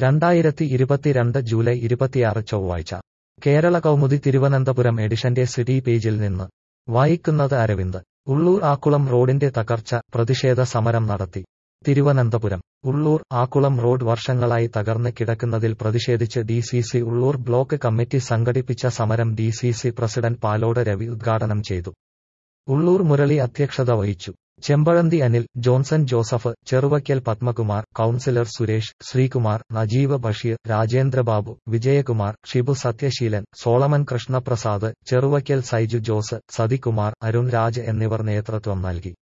രണ്ടായിരത്തി ഇരുപത്തിരണ്ട് ജൂലൈ ഇരുപത്തിയാറ് ചൊവ്വാഴ്ച കേരള കൗമുദി തിരുവനന്തപുരം എഡിഷന്റെ സിറ്റി പേജിൽ നിന്ന് വായിക്കുന്നത് അരവിന്ദ് ഉള്ളൂർ ആക്കുളം റോഡിന്റെ തകർച്ച പ്രതിഷേധ സമരം നടത്തി തിരുവനന്തപുരം ഉള്ളൂർ ആക്കുളം റോഡ് വർഷങ്ങളായി തകർന്ന് കിടക്കുന്നതിൽ പ്രതിഷേധിച്ച് D C C Ulloor block committee സംഘടിപ്പിച്ച സമരം D C C president Palode Ravi ഉദ്ഘാടനം ചെയ്തു ഉള്ളൂർ മുരളി അധ്യക്ഷത വഹിച്ചു Chempazhanthy Anil Johnson Joseph Cheruvaikkal Padmakumar councillor Suresh Sreekumar Najeeb Basheer Rajendrababu Vijayakumar Shibu Sathyaseelan Solomon Krishnaprasad Cheruvaikkal Saiju Jose Sathikumar Arun Raj എന്നിവർ നേതൃത്വം നൽകി